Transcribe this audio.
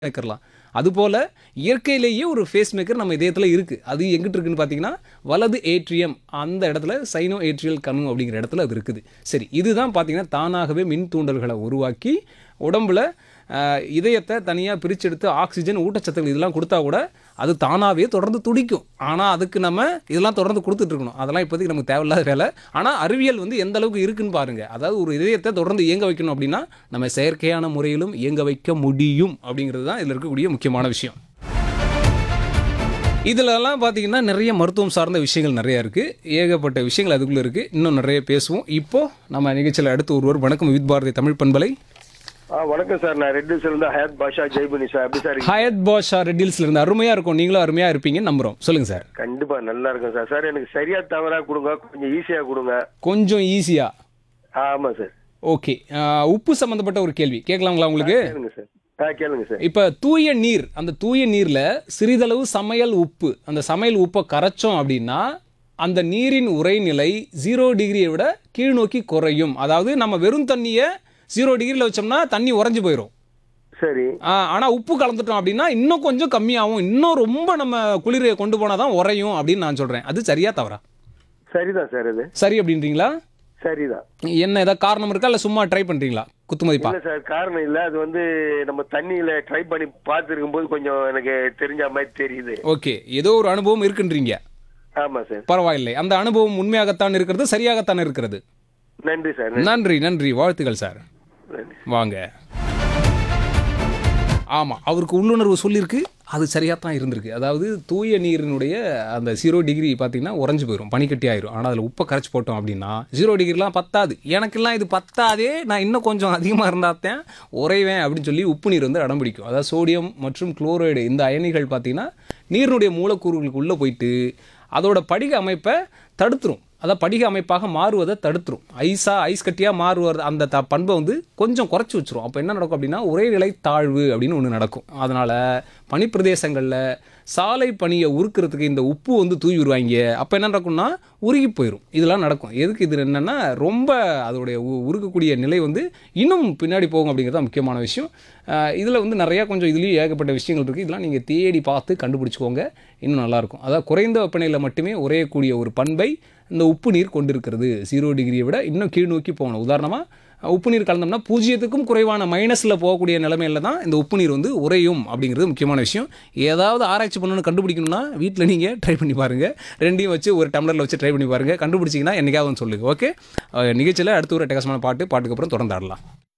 மேக்கர்லாம் அதுபோல் இயற்கையிலேயே ஒரு ஃபேஸ் மேக்கர் நம்ம இதயத்தில் இருக்குது அது எங்கிட்டு இருக்குன்னு பார்த்தீங்கன்னா வலது ஏட்ரியம் அந்த இடத்துல சைனோ ஏட்ரியல் கணு அப்படிங்கிற இடத்துல அது இருக்குது சரி இதுதான் பார்த்தீங்கன்னா தானாகவே மின் தூண்டல்களை உருவாக்கி உடம்புல ஆஹ், இதயத்தை தனியாக பிரிச்செடுத்து ஆக்சிஜன் ஊட்டச்சத்துக்கள் இதெல்லாம் கொடுத்தா கூட அது தானாகவே தொடர்ந்து துடிக்கும் ஆனால் அதுக்கு நம்ம இதெல்லாம் தொடர்ந்து கொடுத்துட்டு இருக்கணும் அதெல்லாம் இப்போதைக்கு நமக்கு தேவையில்லாத வேலை ஆனால் அறிவியல் வந்து எந்த அளவுக்கு இருக்குன்னு பாருங்கள் அதாவது ஒரு இதயத்தை தொடர்ந்து இயங்க வைக்கணும் அப்படின்னா நம்ம செயற்கையான முறையிலும் இயங்க வைக்க முடியும் அப்படிங்கிறது தான் இதில் இருக்கக்கூடிய முக்கியமான விஷயம் இதிலெல்லாம் பார்த்தீங்கன்னா நிறைய மருத்துவம் சார்ந்த விஷயங்கள் நிறைய இருக்குது ஏகப்பட்ட விஷயங்கள் அதுக்குள்ளே இருக்குது இன்னும் நிறைய பேசுவோம் இப்போ நம்ம நிகழ்ச்சியில் அடுத்து ஒருவர் வணக்கம் வித் பாரதி தமிழ் பண்பலை ஆ வணக்கம் சார் நான் ரெட் ஹில்ஸ்ல இருந்து ஹயாத் பாஷா ஜெய்பனி சார் எப்படி சார் இருக்கீங்க? ஹயத் பாஷா ரெட்டில்ஸ்ல இருந்து அருமையாக இருக்கும் நீங்களும் அருமையாக இருப்பீங்கன்னு நம்புகிறோம் சொல்லுங்கள் சார் கண்டிப்பா நல்லா இருக்கும் சார் சார் எனக்கு சரியா தவறா கொடுங்க கொஞ்சம் ஈஸியா கொடுங்க கொஞ்சம் ஈஸியாக ஆ, ஆமா சார் ஓகே உப்பு சம்மந்தப்பட்ட ஒரு கேள்வி கேட்கலாங்களா உங்களுக்கு கேளுங்க சார் ஆ கேளுங்க சார் இப்போ தூய நீர் அந்த தூய நீரில் சிறிதளவு சமையல் உப்பு அந்த சமையல் உப்பை கரைச்சோம் அப்படின்னா அந்த நீரின் உறைநிலை ஜீரோ டிகிரியை விட கீழ் நோக்கி குறையும் அதாவது நம்ம வெறும் தண்ணியை ஜீரோ டிகிரியில் வச்சோம்னா தண்ணி உறைஞ்சு போயிடும் சரி ஆனால் உப்பு கலந்துட்டோம் அப்படின்னா இன்னும் கொஞ்சம் கம்மியாகும் இன்னும் ரொம்ப நம்ம குளிரை கொண்டு போனால் தான் உறையும் அப்படின்னு நான் சொல்கிறேன் அது சரியா தவறா சரிதான் சார் அது சரி அப்படின்றீங்களா சரிதான் என்ன ஏதாவது காரணம் இருக்கா இல்லை சும்மா ட்ரை பண்ணுறீங்களா குத்துமதிப்பா இல்ல சார் காரணம் இல்ல அது வந்து நம்ம தண்ணியில ட்ரை பண்ணி பார்த்துருக்கும் போது கொஞ்சம் எனக்கு தெரிஞ்ச மாதிரி தெரியுது ஓகே ஏதோ ஒரு அனுபவம் இருக்குன்றீங்க ஆமா சார் பரவாயில்லை அந்த அனுபவம் உண்மையாகத்தான் இருக்கிறது சரியாகத்தான் இருக்கிறது நன்றி சார் நன்றி. நன்றி நன்றி வாழ்த்துக்கள் சார் நன்றி வாங்க ஆமாம் அவருக்கு உள்ளுணர்வு சொல்லியிருக்கு அது சரியாக தான் இருந்திருக்கு அதாவது தூய நீரினுடைய அந்த ஜீரோ டிகிரி பார்த்தீங்கன்னா உறைஞ்சு போயிடும் பனிக்கட்டி ஆயிரும் ஆனால் அதில் உப்பை கரைச்சி போட்டோம் அப்படின்னா ஜீரோ டிகிரிலாம் பத்தாது எனக்கெல்லாம் இது பத்தாதே நான் இன்னும் கொஞ்சம் அதிகமாக இருந்தாத்தான் உறைவேன் அப்படின்னு சொல்லி உப்பு நீர் வந்து அடம் பிடிக்கும் அதாவது சோடியம் மற்றும் குளோரைடு இந்த அயனிகள் பார்த்தீங்கன்னா நீரினுடைய மூலக்கூறுகளுக்கு உள்ளே போயிட்டு அதோட படிக அமைப்பை தடுத்துரும் அதான் படிக அமைப்பாக மாறுவதை தடுத்துரும் ஐஸா ஐஸ் கட்டியாக மாறுவது அந்த த பண்பை வந்து கொஞ்சம் குறைச்சி வச்சிரும் அப்போ என்ன நடக்கும் அப்படின்னா ஒரே நிலை தாழ்வு அப்படின்னு ஒன்று நடக்கும் அதனால் பனிப்பிரதேசங்களில் சாலை பனியை உருக்குறதுக்கு இந்த உப்பு வந்து தூவி விடுவாங்க அப்போ என்ன நடக்கும்னா உருகி போயிடும் இதெல்லாம் நடக்கும் எதுக்கு இது என்னென்னா ரொம்ப அதோடைய உ- உருகக்கூடிய நிலை வந்து இன்னும் பின்னாடி போகும் அப்படிங்கிறது தான் முக்கியமான விஷயம் இதில் வந்து நிறையா கொஞ்சம் இதுலேயும் ஏகப்பட்ட விஷயங்கள் இருக்குது இதெல்லாம் நீங்கள் தேடி பார்த்து கண்டுபிடிச்சிக்கோங்க இன்னும் நல்லாயிருக்கும் அதாவது குறைந்த வெப்பநிலையில் மட்டுமே உறையக்கூடிய ஒரு பண்பை இந்த உப்பு நீர் கொண்டிருக்கிறது ஜீரோ டிகிரியை விட இன்னும் கீழ் நோக்கி போகணும் உதாரணமாக உப்பு நீர் கலந்தோம்னா பூஜ்ஜியத்துக்கும் குறைவான மைனஸில் போகக்கூடிய நிலைமையில தான் இந்த உப்பு நீர் வந்து உறையும் அப்படிங்கிறது முக்கியமான விஷயம் ஏதாவது ஆராய்ச்சி பண்ணணும்னு கண்டுபிடிக்கணும்னா வீட்டில் நீங்கள் ட்ரை பண்ணி பாருங்கள் ரெண்டையும் வச்சு ஒரு டம்ளரில் வச்சு ட்ரை பண்ணி பாருங்கள் கண்டுபிடிச்சிங்கன்னா என்னைக்காவது வந்து சொல்லுங்கள் ஓகே நிகழ்ச்சியில் அடுத்து ஒரு டெகசமான பாட்டு பாட்டுக்கு அப்புறம் தொடர்ந்து ஆடலாம்